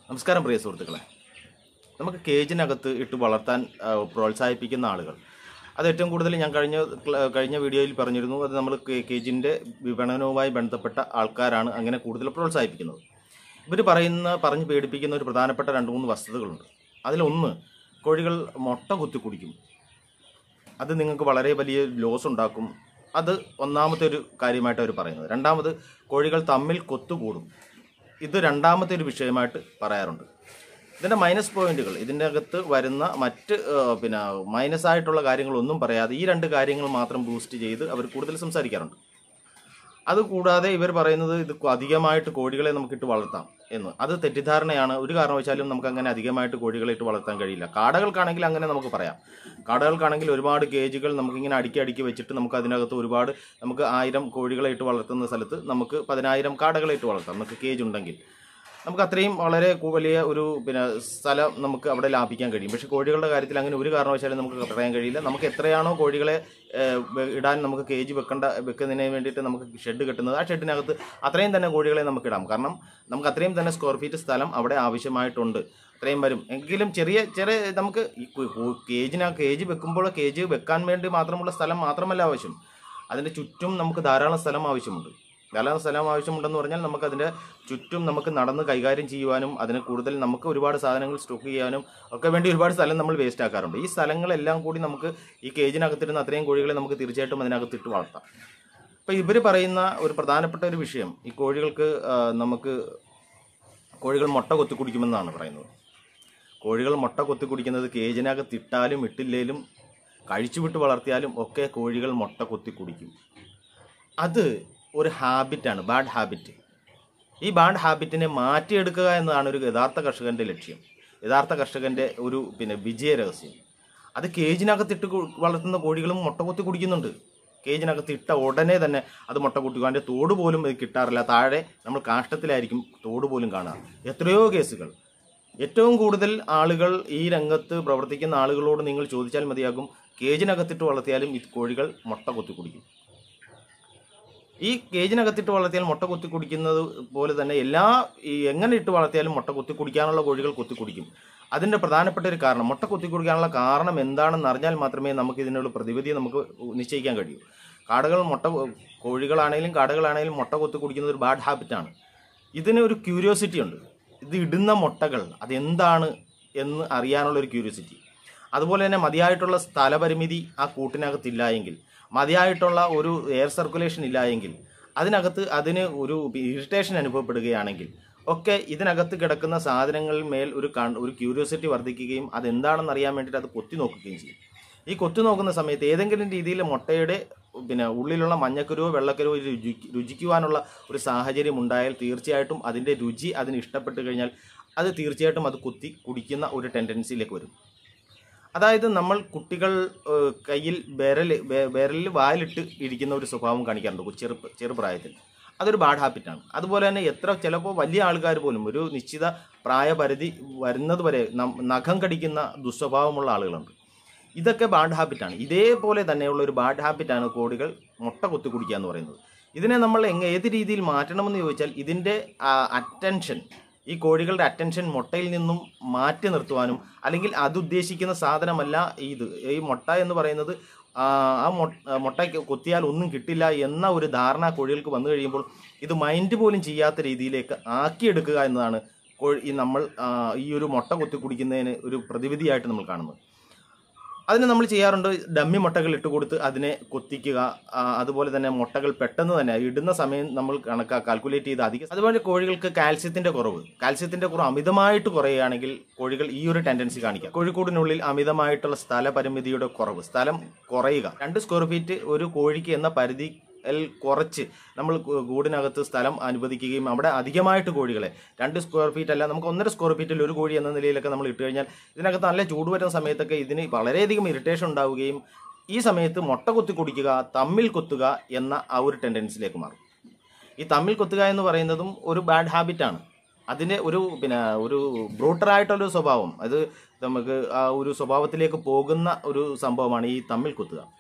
നമസ്കാരം പ്രിയ സുഹൃത്തുക്കളെ നമുക്ക് കേജിനകത്ത് ഇട്ട് വളർത്താൻ ആ, പ്രോത്സാഹിപ്പിക്കുന്ന ആളുകൾ അത് ഏറ്റവും കൂടുതൽ ഞാൻ കഴിഞ്ഞ ക്ല- കഴിഞ്ഞ വീഡിയോയിൽ പറഞ്ഞിരുന്നു അത് നമ്മൾ കേജിൻ്റെ വിപണനവുമായി ബന്ധപ്പെട്ട ആൾക്കാരാണ് അങ്ങനെ കൂടുതൽ പ്രോത്സാഹിപ്പിക്കുന്നത് ഇവർ പറയുന്ന പറഞ്ഞ് പേടിപ്പിക്കുന്ന ഒരു പ്രധാനപ്പെട്ട രണ്ട് മൂന്ന് വസ്തുതകളുണ്ട് അതിലൊന്ന് കോഴികൾ മുട്ട കുത്തി കുടിക്കും അത് നിങ്ങൾക്ക് വളരെ വലിയ ലോസ് ഉണ്ടാക്കും അത് ഒന്നാമത്തെ ഒരു കാര്യമായിട്ട് അവർ പറയുന്നത് രണ്ടാമത് കോഴികൾ തമ്മിൽ കൊത്തുകൂടും ഇത് രണ്ടാമത്തെ ഒരു വിഷയമായിട്ട് പറയാറുണ്ട് ഇതിൻ്റെ മൈനസ് പോയിന്റുകൾ ഇതിൻ്റെ അകത്ത് വരുന്ന മറ്റ് ആ, പിന്നെ മൈനസ് ആയിട്ടുള്ള കാര്യങ്ങളൊന്നും പറയാതെ ഈ രണ്ട് കാര്യങ്ങൾ മാത്രം ബൂസ്റ്റ് ചെയ്ത് അവർ കൂടുതൽ സംസാരിക്കാറുണ്ട് അതുകൂടാതെ ഇവർ പറയുന്നത് ഇത് അധികമായിട്ട് കോഴികളെ നമുക്കിട്ട് വളർത്താം എന്ന് അത് തെറ്റിദ്ധാരണയാണ് ഒരു കാരണവശാലും നമുക്ക് അങ്ങനെ അധികമായിട്ട് കോഴികളെ ഇട്ട് വളർത്താൻ കഴിയില്ല കാടകൾക്കാണെങ്കിൽ അങ്ങനെ നമുക്ക് പറയാം കാടകൾക്കാണെങ്കിൽ ഒരുപാട് കേജുകൾ നമുക്കിങ്ങനെ അടുക്കി അടുക്കി വെച്ചിട്ട് നമുക്ക് അതിനകത്ത് ഒരുപാട് നമുക്ക് ആയിരം കോഴികളെ ഇട്ട് വളർത്തുന്ന സ്ഥലത്ത് നമുക്ക് പതിനായിരം കാടകളെ ഇട്ട് വളർത്താം നമുക്ക് കേജ് ഉണ്ടെങ്കിൽ നമുക്ക് അത്രയും വളരെ കു- വലിയ ഒരു പിന്നെ സ്ഥലം നമുക്ക് അവിടെ ലാഭിക്കാൻ കഴിയും പക്ഷേ കോഴികളുടെ കാര്യത്തിൽ അങ്ങനെ ഒരു കാരണവശാലും നമുക്ക് പറയാൻ കഴിയില്ല നമുക്ക് എത്രയാണോ കോഴികളെ ഏഹ്, വെ- ഇടാൻ നമുക്ക് കേജ് വെക്കേണ്ട വെക്കുന്നതിന് വേണ്ടിയിട്ട് നമുക്ക് ഷെഡ് കെട്ടുന്നത് ആ ഷെഡിനകത്ത് അത്രയും തന്നെ കോഴികളെ നമുക്ക് ഇടാം കാരണം നമുക്ക് അത്രയും തന്നെ സ്ക്വയർ ഫീറ്റ് സ്ഥലം അവിടെ ആവശ്യമായിട്ടുണ്ട് അത്രയും വരും എങ്കിലും ചെറിയ ചെറിയ നമുക്ക് ഈ കു- കു- കേജിന് കേജ് വെക്കുമ്പോൾ കേജ് വെക്കാൻ വേണ്ടി മാത്രമുള്ള സ്ഥലം മാത്രമല്ല ആവശ്യം അതിൻ്റെ ചുറ്റും നമുക്ക് ധാരാളം സ്ഥലം ആവശ്യമുണ്ട് ധാരാളം സ്ഥലം ആവശ്യമുണ്ടെന്ന് പറഞ്ഞാൽ നമുക്ക് അതിൻ്റെ ചുറ്റും നമുക്ക് നടന്ന് കൈകാര്യം ചെയ്യുവാനും അതിന് കൂടുതൽ നമുക്ക് ഒരുപാട് സാധനങ്ങൾ സ്റ്റോക്ക് ചെയ്യാനും ഒക്കെ വേണ്ടി ഒരുപാട് സ്ഥലം നമ്മൾ വേസ്റ്റ് ആക്കാറുണ്ട് ഈ സ്ഥലങ്ങളെല്ലാം കൂടി നമുക്ക് ഈ കേജിനകത്തിരുന്ന അത്രയും കോഴികളെ നമുക്ക് തീർച്ചയായിട്ടും അതിനകത്തിട്ട് വളർത്താം അപ്പോൾ ഇവർ പറയുന്ന ഒരു പ്രധാനപ്പെട്ട ഒരു വിഷയം ഈ കോഴികൾക്ക് ആ, നമുക്ക് കോഴികൾ മുട്ട കൊത്തി കുടിക്കുമെന്നാണ് പറയുന്നത് കോഴികൾ മുട്ട കൊത്തി കുടിക്കുന്നത് കേജിനകത്ത് ഇട്ടാലും ഇട്ടില്ലേലും കഴിച്ചുവിട്ട് വളർത്തിയാലും ഒക്കെ കോഴികൾ മുട്ട കൊത്തി കുടിക്കും അത് ഒരു ഹാബിറ്റാണ് ബാഡ് ഹാബിറ്റ് ഈ ബാഡ് ഹാബിറ്റിനെ മാറ്റിയെടുക്കുക എന്നതാണ് ഒരു യഥാർത്ഥ കർഷകന്റെ ലക്ഷ്യം യഥാർത്ഥ കർഷകന്റെ ഒരു പിന്നെ വിജയ രഹസ്യം അത് കേജിനകത്തിട്ട് കു- വളർത്തുന്ന കോഴികളും മുട്ട കൊത്തി കുടിക്കുന്നുണ്ട് കേജിനകത്ത് ഇട്ട ഉടനെ തന്നെ അത് മുട്ട കുട്ടിക്കും അതിൻ്റെ തോട് പോലും ഇത് കിട്ടാറില്ല താഴെ നമ്മൾ കാഷ്ടത്തിലായിരിക്കും തോട് പോലും കാണാറ് എത്രയോ കേസുകൾ ഏറ്റവും കൂടുതൽ ആളുകൾ ഈ രംഗത്ത് പ്രവർത്തിക്കുന്ന ആളുകളോട് നിങ്ങൾ ചോദിച്ചാൽ മതിയാകും കേജിനകത്തിട്ട് വളർത്തിയാലും ഈ കോഴികൾ മുട്ട കൊത്തി കുടിക്കും ഈ കേജിനകത്തിട്ട് വളർത്തിയാൽ മുട്ട കൊത്തി കുടിക്കുന്നത് പോലെ തന്നെ എല്ലാ ഈ എങ്ങനെ ഇട്ട് വളർത്തിയാലും മുട്ട കൊത്തി കുടിക്കാനുള്ള കോഴികൾ കൊത്തി കുടിക്കും അതിന്റെ പ്രധാനപ്പെട്ട ഒരു കാരണം മുട്ട കൊത്തി കുടിക്കാനുള്ള കാരണം എന്താണെന്ന് അറിഞ്ഞാൽ മാത്രമേ നമുക്ക് ഇതിനുള്ള പ്രതിവിധി നമുക്ക് നിശ്ചയിക്കാൻ കഴിയൂ കാടകൾ മുട്ട കോഴികളാണെങ്കിലും കാടകളാണെങ്കിലും മുട്ട കൊത്തി കുടിക്കുന്നത് ഒരു ബാഡ് ഹാബിറ്റാണ് ഇതിന് ഒരു ക്യൂരിയോസിറ്റി ഉണ്ട് ഇത് ഇടുന്ന മുട്ടകൾ അതെന്താണ് എന്ന് അറിയാനുള്ള ഒരു ക്യൂരിയോസിറ്റി അതുപോലെ തന്നെ മതിയായിട്ടുള്ള സ്ഥലപരിമിതി ആ കൂട്ടിനകത്തില്ല എങ്കിൽ മതിയായിട്ടുള്ള ഒരു എയർ സർക്കുലേഷൻ ഇല്ല എങ്കിൽ അതിനകത്ത് അതിന് ഒരു ഇറിറ്റേഷൻ അനുഭവപ്പെടുകയാണെങ്കിൽ ഒക്കെ ഇതിനകത്ത് കിടക്കുന്ന സാധനങ്ങളിൽ മേൽ ഒരു കൺ- ഒരു ക്യൂരിയോസിറ്റി വർദ്ധിക്കുകയും അതെന്താണെന്ന് അറിയാൻ വേണ്ടിയിട്ട് അത് കൊത്തി നോക്കുകയും ചെയ്യും ഈ കൊത്തി നോക്കുന്ന സമയത്ത് ഏതെങ്കിലും രീതിയിൽ മുട്ടയുടെ പിന്നെ ഉള്ളിലുള്ള മഞ്ഞക്കുരുവോ വെള്ളക്കുരുവോ രുചി രുചിക്കുവാനുള്ള ഒരു സാഹചര്യം ഉണ്ടായാൽ തീർച്ചയായിട്ടും അതിൻ്റെ രുചി അതിന് ഇഷ്ടപ്പെട്ട് കഴിഞ്ഞാൽ അത് തീർച്ചയായിട്ടും അത് കുത്തി കുടിക്കുന്ന ഒരു ടെൻഡൻസിയിലേക്ക് വരും അതായത് നമ്മൾ കുട്ടികൾ ഏഹ്, കയ്യിൽ വിരൽ വെ- വിരലിൽ വായിലിട്ട് ഇരിക്കുന്ന ഒരു സ്വഭാവം കാണിക്കാറുണ്ട് ചെറുപ്പ് ചെറുപ്രായത്തിൽ അതൊരു ബാഡ് ഹാബിറ്റാണ് അതുപോലെ തന്നെ എത്ര ചിലപ്പോൾ വലിയ ആൾക്കാർ പോലും ഒരു നിശ്ചിത പ്രായപരിധി വരുന്നത് വരെ നം- നഖം കടിക്കുന്ന ദുസ്വഭാവമുള്ള ആളുകളുണ്ട് ഇതൊക്കെ ബാഡ് ഹാബിറ്റാണ് ഇതേപോലെ തന്നെയുള്ള ഒരു ബാഡ് ഹാബിറ്റാണ് കോടികൾ മുട്ട കൊത്തി കുടിക്കുക എന്ന് പറയുന്നത് ഇതിനെ നമ്മൾ എങ്ങ ഏത് രീതിയിൽ മാറ്റണമെന്ന് ചോദിച്ചാൽ ഇതിൻ്റെ അറ്റൻഷൻ ഈ കോഴികളുടെ അറ്റൻഷൻ മുട്ടയിൽ നിന്നും മാറ്റി നിർത്തുവാനും അല്ലെങ്കിൽ അത് ഉദ്ദേശിക്കുന്ന സാധനമല്ല ഇത് ഈ മുട്ട എന്ന് പറയുന്നത് ആ ആ മൊ- ആ മുട്ട കൊത്തിയാൽ ഒന്നും കിട്ടില്ല എന്ന ഒരു ധാരണ കോഴികൾക്ക് വന്നു കഴിയുമ്പോൾ ഇത് മൈൻഡ് പോലും ചെയ്യാത്ത രീതിയിലേക്ക് ആക്കിയെടുക്കുക എന്നതാണ് കോഴി ഈ നമ്മൾ ആ, ഈ ഒരു മുട്ട കൊത്തി കുടിക്കുന്നതിന് ഒരു പ്രതിവിധിയായിട്ട് നമ്മൾ കാണുന്നത് അതിന് നമ്മൾ ചെയ്യാറുണ്ട് ഡമ്മി മുട്ടകൾ ഇട്ട് കൊടുത്ത് അതിനെ കൊത്തിക്കുക ആ, അതുപോലെ തന്നെ മുട്ടകൾ പെട്ടെന്ന് തന്നെ ഇടുന്ന സമയം നമ്മൾ കണക്കാ കാൽക്കുലേറ്റ് ചെയ്ത് അധികം അതുപോലെ കോഴികൾക്ക് കാൽസ്യത്തിന്റെ കുറവ് കാൽസ്യത്തിന്റെ കുറവ് അമിതമായിട്ട് കുറയുകയാണെങ്കിൽ കോഴികൾ ഈ ഒരു ടെൻഡൻസി കാണിക്കാം കോഴിക്കൂടിനുള്ളിൽ അമിതമായിട്ടുള്ള സ്ഥല പരിമിതിയുടെ കുറവ് സ്ഥലം കുറയുക രണ്ട് സ്ക്വയർ ഫീറ്റ് ഒരു കോഴിക്ക് എന്ന പരിധി ൽ കുറച്ച് നമ്മൾ കൂ- കൂടിനകത്ത് സ്ഥലം അനുവദിക്കുകയും അവിടെ അധികമായിട്ട് കോഴികളെ രണ്ട് സ്ക്വയർ ഫീറ്റ് അല്ല നമുക്ക് ഒന്നര സ്ക്വയർ ഫീറ്റിൽ ഒരു കോഴി എന്ന നിലയിലൊക്കെ നമ്മൾ ഇട്ട് കഴിഞ്ഞാൽ ഇതിനകത്ത് നല്ല ചൂട് വരുന്ന സമയത്തൊക്കെ ഇതിന് വളരെയധികം ഇറിറ്റേഷൻ ഉണ്ടാവുകയും ഈ സമയത്ത് മുട്ട കൊത്തി കുടിക്കുക തമ്മിൽ കൊത്തുക എന്ന ആ ഒരു ടെൻഡൻസിലേക്ക് മാറും ഈ തമ്മിൽ കൊത്തുക എന്ന് പറയുന്നതും ഒരു ബാഡ് ഹാബിറ്റാണ് അതിൻ്റെ ഒരു പിന്നെ ഒരു ബ്രൂട്ടറായിട്ടുള്ളൊരു സ്വഭാവം അത് നമുക്ക് ആ ഒരു സ്വഭാവത്തിലേക്ക് പോകുന്ന ഒരു സംഭവമാണ് ഈ തമ്മിൽ കൊത്തുക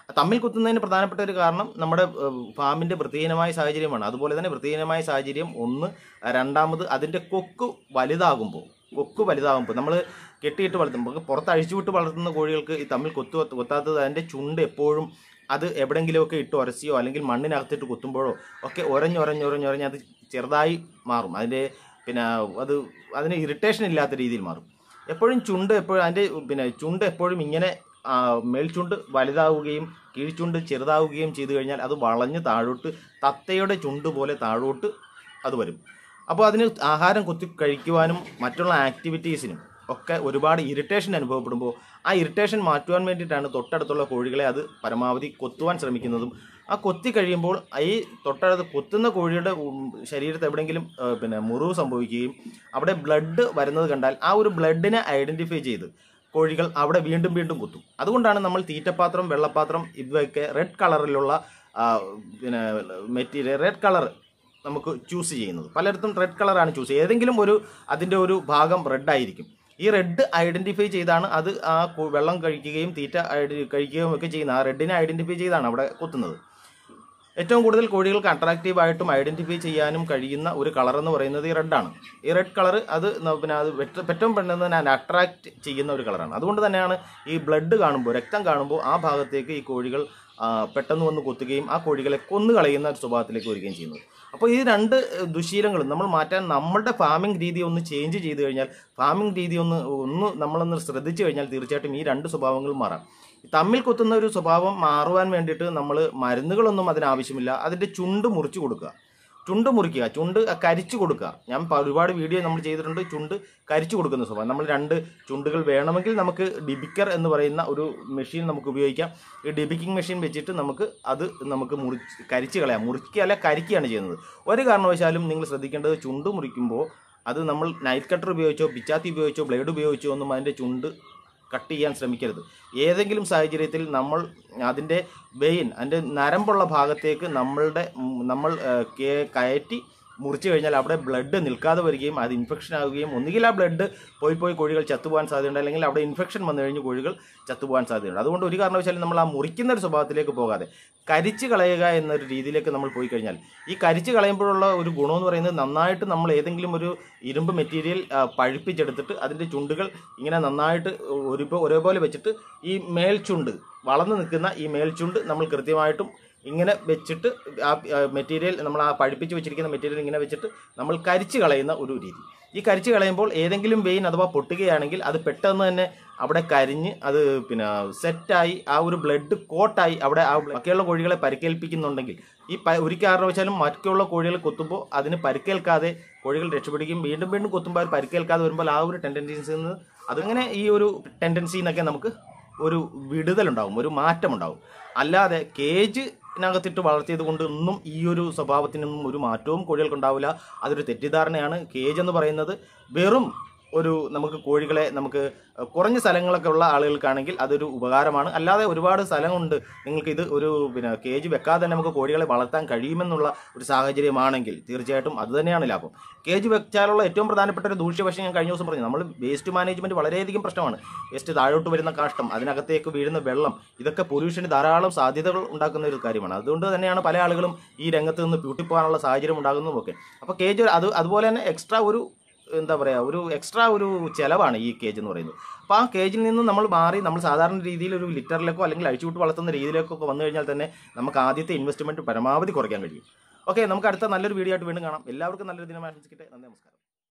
തമ്മിൽ കുത്തുന്നതിന് പ്രധാനപ്പെട്ട ഒരു കാരണം നമ്മുടെ ഏഹ്, ഫാമിന്റെ വൃത്തിഹീനമായ സാഹചര്യമാണ് അതുപോലെ തന്നെ വൃത്തിഹീനമായ സാഹചര്യം ഒന്ന് രണ്ടാമത് അതിന്റെ കൊക്ക് വലുതാകുമ്പോൾ കൊക്ക് വലുതാകുമ്പോൾ നമ്മൾ കെട്ടിയിട്ട് വളർത്തുമ്പോൾ പുറത്ത് അഴിച്ചുവിട്ട് വളർത്തുന്ന കോഴികൾക്ക് ഈ തമ്മിൽ കൊത്തു കൊത്താത്തത് അതിന്റെ ചുണ്ട് എപ്പോഴും അത് എവിടെങ്കിലുമൊക്കെ ഇട്ട് ഉരസിയോ അല്ലെങ്കിൽ മണ്ണിനകത്തിട്ട് കുത്തുമ്പോഴോ ഒക്കെ ഉരഞ്ഞുരഞ്ഞുരഞ്ഞുരഞ്ഞ് അത് ചെറുതായി മാറും അതിൻ്റെ പിന്നെ അത് അതിന് ഇറിറ്റേഷൻ ഇല്ലാത്ത രീതിയിൽ മാറും എപ്പോഴും ചുണ്ട് എപ്പോഴും അതിൻ്റെ പിന്നെ ചുണ്ട് എപ്പോഴും ഇങ്ങനെ ആ, മേൽചുണ്ട് വലുതാവുകയും കീഴ്ചുണ്ട് ചെറുതാവുകയും ചെയ്തു കഴിഞ്ഞാൽ അത് വളഞ്ഞ് താഴോട്ട് തത്തയുടെ ചുണ്ട് പോലെ താഴോട്ട് അത് വരും അപ്പോൾ അതിന് ആഹാരം കുത്തി കഴിക്കുവാനും മറ്റുള്ള ആക്ടിവിറ്റീസിനും ഒക്കെ ഒരുപാട് ഇറിറ്റേഷൻ അനുഭവപ്പെടുമ്പോൾ ആ ഇറിറ്റേഷൻ മാറ്റുവാൻ വേണ്ടിയിട്ടാണ് തൊട്ടടുത്തുള്ള കോഴികളെ അത് പരമാവധി കൊത്തുവാൻ ശ്രമിക്കുന്നതും ആ കൊത്തി കഴിയുമ്പോൾ ഈ തൊട്ടടുത്ത് കൊത്തുന്ന കോഴിയുടെ ഉം, ശരീരത്ത് എവിടെയെങ്കിലും ആ, പിന്നെ മുറിവ് സംഭവിക്കുകയും അവിടെ ബ്ലഡ് വരുന്നത് കണ്ടാൽ ആ ഒരു ബ്ലഡിനെ ഐഡന്റിഫൈ ചെയ്ത് കോഴികൾ അവിടെ വീണ്ടും വീണ്ടും കുത്തും അതുകൊണ്ടാണ് നമ്മൾ തീറ്റപ്പാത്രം വെള്ളപ്പാത്രം ഇവയൊക്കെ റെഡ് കളറിലുള്ള ആ, പിന്നെ മെറ്റീരിയൽ റെഡ് കളർ നമുക്ക് ചൂസ് ചെയ്യുന്നത് പലയിടത്തും റെഡ് കളറാണ് ചൂസ് ചെയ്യുന്നത് ഏതെങ്കിലും ഒരു അതിൻ്റെ ഒരു ഭാഗം റെഡ് ആയിരിക്കും ഈ റെഡ് ഐഡന്റിഫൈ ചെയ്താണ് അത് ആ കു- വെള്ളം കഴിക്കുകയും തീറ്റ ഐഡ- കഴിക്കുകയും ഒക്കെ ചെയ്യുന്ന ആ റെഡിനെ ഐഡന്റിഫൈ ചെയ്താണ് അവിടെ കുത്തുന്നത് ഏറ്റവും കൂടുതൽ കോഴികൾക്ക് അട്രാക്റ്റീവ് ആയിട്ടും ഐഡന്റിഫൈ ചെയ്യാനും കഴിയുന്ന ഒരു കളർ എന്ന് പറയുന്നത് ഈ റെഡാണ് ഈ റെഡ് കളർ അത് ന- പിന്നെ അത് വെറ്റ- പെറ്റവും പെണ്ണെന്ന് അട്രാക്റ്റ് ചെയ്യുന്ന ഒരു കളറാണ് അതുകൊണ്ട് തന്നെയാണ് ഈ ബ്ലഡ് കാണുമ്പോൾ രക്തം കാണുമ്പോൾ ആ ഭാഗത്തേക്ക് ഈ കോഴികൾ ആ, പെട്ടെന്ന് വന്ന് കൊത്തുകയും ആ കോഴികളെ കൊന്നു കളയുന്ന ഒരു സ്വഭാവത്തിലേക്ക് വരികയും ചെയ്യുന്നത് അപ്പോൾ ഈ രണ്ട് ഏഹ്, ദുശീലങ്ങളും നമ്മൾ മാറ്റാൻ നമ്മളുടെ ഫാമിംഗ് രീതി ഒന്ന് ചേഞ്ച് ചെയ്ത് കഴിഞ്ഞാൽ ഫാമിംഗ് രീതി ഒന്ന് ഒന്ന് നമ്മളൊന്ന് ശ്രദ്ധിച്ചു കഴിഞ്ഞാൽ തീർച്ചയായിട്ടും ഈ രണ്ട് സ്വഭാവങ്ങളും മാറാം തമ്മിൽ കൊത്തുന്ന ഒരു സ്വഭാവം മാറുവാൻ വേണ്ടിയിട്ട് നമ്മൾ മരുന്നുകളൊന്നും അതിനാവശ്യമില്ല അതിൻ്റെ ചുണ്ട് മുറിച്ച് കൊടുക്കുക ചുണ്ട് മുറിക്കുക ചുണ്ട് കരിച്ചു കൊടുക്കുക ഞാൻ പ- ഒരുപാട് വീഡിയോ നമ്മൾ ചെയ്തിട്ടുണ്ട് ചുണ്ട് കരിച്ചു കൊടുക്കുന്ന സ്വഭാവം നമ്മൾ രണ്ട് ചുണ്ടുകൾ വേണമെങ്കിൽ നമുക്ക് ഡിബിക്കർ എന്ന് പറയുന്ന ഒരു മെഷീൻ നമുക്ക് ഉപയോഗിക്കാം ഈ ഡിബിക്കിംഗ് മെഷീൻ വെച്ചിട്ട് നമുക്ക് അത് നമുക്ക് മുറിച്ച് കരിച്ച് കളയാം മുറിക്കുക അല്ല കരിക്കുകയാണ് ചെയ്യുന്നത് ഒരു കാരണവശാലും നിങ്ങൾ ശ്രദ്ധിക്കേണ്ടത് ചുണ്ട് മുറിക്കുമ്പോൾ അത് നമ്മൾ നൈറ്റ് കട്ടർ ഉപയോഗിച്ചോ പിച്ചാത്തി ഉപയോഗിച്ചോ ബ്ലേഡ് ഉപയോഗിച്ചോ ഒന്നും അതിൻ്റെ ചുണ്ട് കട്ട് ചെയ്യാൻ ശ്രമിക്കരുത് ഏതെങ്കിലും സാഹചര്യത്തിൽ നമ്മൾ അതിൻ്റെ വെയിൻ അതിൻ്റെ നരമ്പുള്ള ഭാഗത്തേക്ക് നമ്മളുടെ ഉം, നമ്മൾ ആ, കേ- കയറ്റി മുറിച്ചു കഴിഞ്ഞാൽ അവിടെ ബ്ലഡ് നിൽക്കാതെ വരികയും അത് ഇൻഫെക്ഷൻ ആവുകയും ഒന്നുകിൽ ആ ബ്ലഡ് പോയി പോയി കോഴികൾ ചത്തുപോകാൻ സാധ്യതയുണ്ട് അല്ലെങ്കിൽ അവിടെ ഇൻഫെക്ഷൻ വന്നു കഴിഞ്ഞ് കോഴികൾ ചത്തുപോകാൻ സാധ്യതയുണ്ട് അതുകൊണ്ട് ഒരു കാരണവശാലും നമ്മൾ ആ മുറിക്കുന്ന ഒരു സ്വഭാവത്തിലേക്ക് പോകാതെ കരിച്ച് കളയുക എന്നൊരു രീതിയിലേക്ക് നമ്മൾ പോയി കഴിഞ്ഞാൽ ഈ കരിച്ച് കളയുമ്പോഴുള്ള ഒരു ഗുണമെന്ന് പറയുന്നത് നന്നായിട്ട് നമ്മൾ ഏതെങ്കിലും ഒരു ഇരുമ്പ് മെറ്റീരിയൽ ആ, പഴുപ്പിച്ചെടുത്തിട്ട് അതിൻ്റെ ചുണ്ടുകൾ ഇങ്ങനെ നന്നായിട്ട് ഒരു ഒരേപോലെ വെച്ചിട്ട് ഈ മേൽചുണ്ട് വളർന്നു നിൽക്കുന്ന ഈ മേൽചുണ്ട് നമ്മൾ കൃത്യമായിട്ടും ഇങ്ങനെ വെച്ചിട്ട് ആ മെറ്റീരിയൽ നമ്മൾ ആ പഴുപ്പിച്ച് വെച്ചിരിക്കുന്ന മെറ്റീരിയൽ ഇങ്ങനെ വെച്ചിട്ട് നമ്മൾ കരിച്ച് കളയുന്ന ഒരു രീതി ഈ കരിച്ച് കളയുമ്പോൾ ഏതെങ്കിലും വെയിൻ അഥവാ പൊട്ടുകയാണെങ്കിൽ അത് പെട്ടെന്ന് തന്നെ അവിടെ കരിഞ്ഞ് അത് പിന്നെ സെറ്റായി ആ ഒരു ബ്ലഡ് കോട്ടായി അവിടെ ആ ബാക്കിയുള്ള കോഴികളെ പരിക്കേൽപ്പിക്കുന്നുണ്ടെങ്കിൽ ഈ പ ഒരു കാരണവശാലും മറ്റുള്ള കോഴികൾ കൊത്തുമ്പോൾ അതിന് പരിക്കേൽക്കാതെ കോഴികൾ രക്ഷപ്പെടുകയും വീണ്ടും വീണ്ടും കൊത്തുമ്പോൾ അത് പരിക്കേൽക്കാതെ വരുമ്പോൾ ആ ഒരു ടെൻഡൻസിയിൽ നിന്ന് അതങ്ങനെ ഈ ഒരു ടെൻഡൻസിയിൽ നിന്നൊക്കെ നമുക്ക് ഒരു വിടുതലുണ്ടാവും ഒരു മാറ്റമുണ്ടാവും അല്ലാതെ കേജിനകത്തിട്ട് വളർത്തിയത് കൊണ്ട് ഒന്നും ഈ ഒരു സ്വഭാവത്തിനൊന്നും ഒരു മാറ്റവും കോഴികൾക്കുണ്ടാവില്ല അതൊരു തെറ്റിദ്ധാരണയാണ് കേജ് എന്ന് പറയുന്നത് വെറും ഒരു നമുക്ക് കോഴികളെ നമുക്ക് കുറഞ്ഞ സ്ഥലങ്ങളൊക്കെ ഉള്ള ആളുകൾക്കാണെങ്കിൽ അതൊരു ഉപകാരമാണ് അല്ലാതെ ഒരുപാട് സ്ഥലമുണ്ട് നിങ്ങൾക്ക് ഇത് ഒരു പിന്നെ കേജ് വെക്കാതെ തന്നെ നമുക്ക് കോഴികളെ വളർത്താൻ കഴിയുമെന്നുള്ള ഒരു സാഹചര്യമാണെങ്കിൽ തീർച്ചയായിട്ടും അത് തന്നെയാണ് ലാഭം കേജ് വെച്ചാലുള്ള ഏറ്റവും പ്രധാനപ്പെട്ട ഒരു ദൂഷ്യവശം ഞാൻ കഴിഞ്ഞ ദിവസം പറഞ്ഞു നമ്മൾ വേസ്റ്റ് മാനേജ്മെന്റ് വളരെയധികം പ്രശ്നമാണ് വേസ്റ്റ് താഴോട്ട് വരുന്ന കാഷ്ടം അതിനകത്തേക്ക് വീഴുന്ന വെള്ളം ഇതൊക്കെ പൊല്യൂഷന് ധാരാളം സാധ്യതകൾ ഉണ്ടാക്കുന്ന ഒരു കാര്യമാണ് അതുകൊണ്ട് തന്നെയാണ് പല ആളുകളും ഈ രംഗത്ത് നിന്ന് പൂട്ടിപ്പോകാനുള്ള സാഹചര്യം ഉണ്ടാകുന്നതുമൊക്കെ അപ്പോൾ കേജ് അത് അതുപോലെ തന്നെ എക്സ്ട്രാ ഒരു എന്താ പറയുക ഒരു എക്സ്ട്രാ ഒരു ചിലവാണ് ഈ കേജ് എന്ന് പറയുന്നത് അപ്പോൾ ആ കേജിൽ നിന്ന് നമ്മൾ മാറി നമ്മൾ സാധാരണ രീതിയിൽ ഒരു ലിറ്ററിലേക്കോ അല്ലെങ്കിൽ അഴിച്ചുവിട്ട് വളർത്തുന്ന രീതിയിലേക്കോ ഒക്കെ വന്നു കഴിഞ്ഞാൽ തന്നെ നമുക്ക് ആദ്യത്തെ ഇൻവെസ്റ്റ്മെന്റ് പരമാവധി കുറയ്ക്കാൻ കഴിയും ഓക്കെ നമുക്ക് അടുത്ത നല്ലൊരു വീഡിയോ ആയിട്ട് വീണ്ടും കാണാം എല്ലാവർക്കും നല്ലൊരു ദിനം ആശംസിക്കട്ടെ നന്ദി നമസ്കാരം